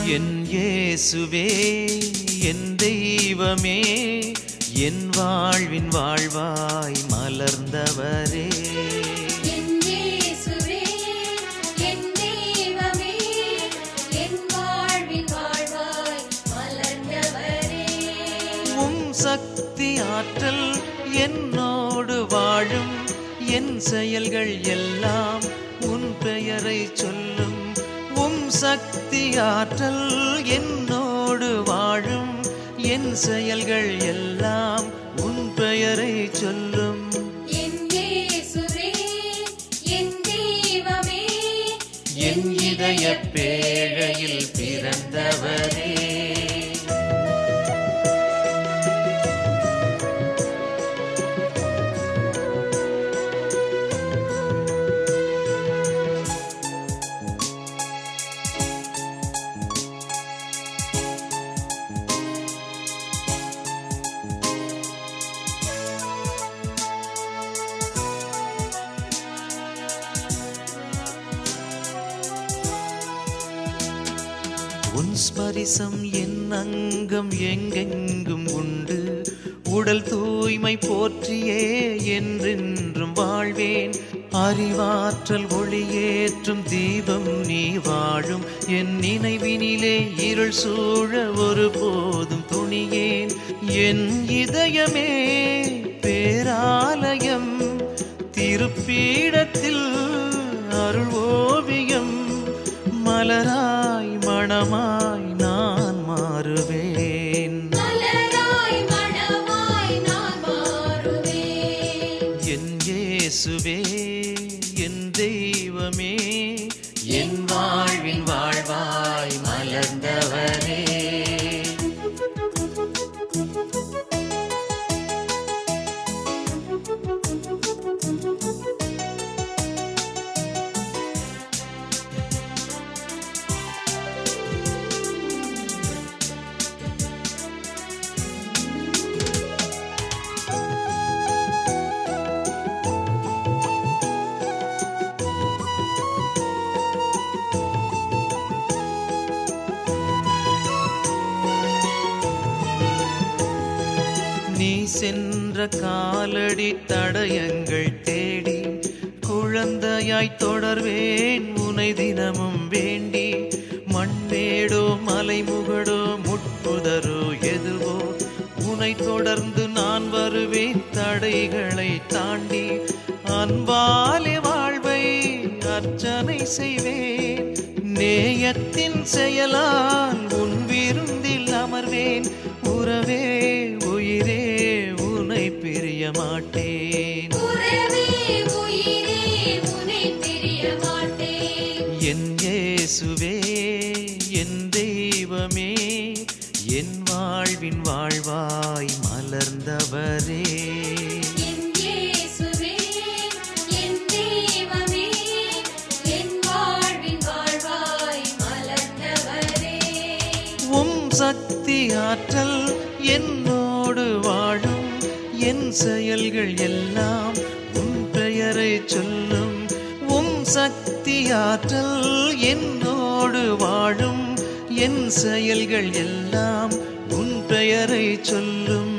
என் இயேசுவே என் தெய்வமே என் வாழ்வின் வாழ்வாய் மலர்ந்தவரே என் இயேசுவே என் தெய்வமே என் வாழ்வின் வாழ்வாய் மலர்ந்தவரே உம் சக்தி ஆற்றல் என்னோடு வாழும் என் செயல்கள் எல்லாம் உன் பெயரை சொல்லும் உம் சக்தி ஆற்றல் என்னோடு வாழும் என் செயல்கள் எல்லாம் உன் பெயரை சொல்லும் என் இயேசுவே என் தெய்வமே என் இதய பேழையில் பிறந்தவரே உன் ஸ்பரிசம் என் அங்கம் எங்கெங்கும் உண்டு உடல் தூய்மை போற்றியே என்றென்றும் வாழ்வேன் அறிவாற்றல் ஒளியேற்றும் தீபம் நீ வாழும் என் நினைவினிலே இருள் சூழ ஒருபோதும் துணியேன் என் இதயமே பேராலயம் திருப்பீடத்தில் அருள் ஓவியம் மலராய் மணமாய் நான் மாறுவேன் மலராய் மணமாய் நான் மாறுவேன் என் இயேசுவே என் தெய்வமே என் வாழ்வின் வாழ்வாய் மலர்ந்தவரே நீ சென்ற காலடி தடயங்கள் தேடி குழந்தையாய் தொடர்வேன் உனை தினமும் வேண்டி மண்மேடோ மலைமுகடோ முட்புதரோ எதுவோ உனை தொடர்ந்து நான் வருவேன் தடைகளை தாண்டி அன்பாலே வாழ்வை அர்ச்சனை செய்வேன் நேயத்தின் செயலால் உன் விருந்தில் அமர்வேன் உறவே உயிரே உனை பிரிய மாட்டேன் உறவே உயிரே உன்னை பிரிய மாட்டேன் என் இயேசுவே என் தெய்வமே என் வாழ்வின் வாழ்வாய் மலர்ந்தவரே என் இயேசுவே என் தெய்வமே என் வாழ்வின் வாழ்வாய் மலர்ந்தவரே உம் சக்தி ஆற்றல் என்னோடு வாழும் என் செயல்கள் எல்லாம் உன் பெயரை சொல்லும் உம் சக்தி ஆற்றல் என்னோடு வாழும் என் செயல்கள் எல்லாம் உன் பெயரை சொல்லும்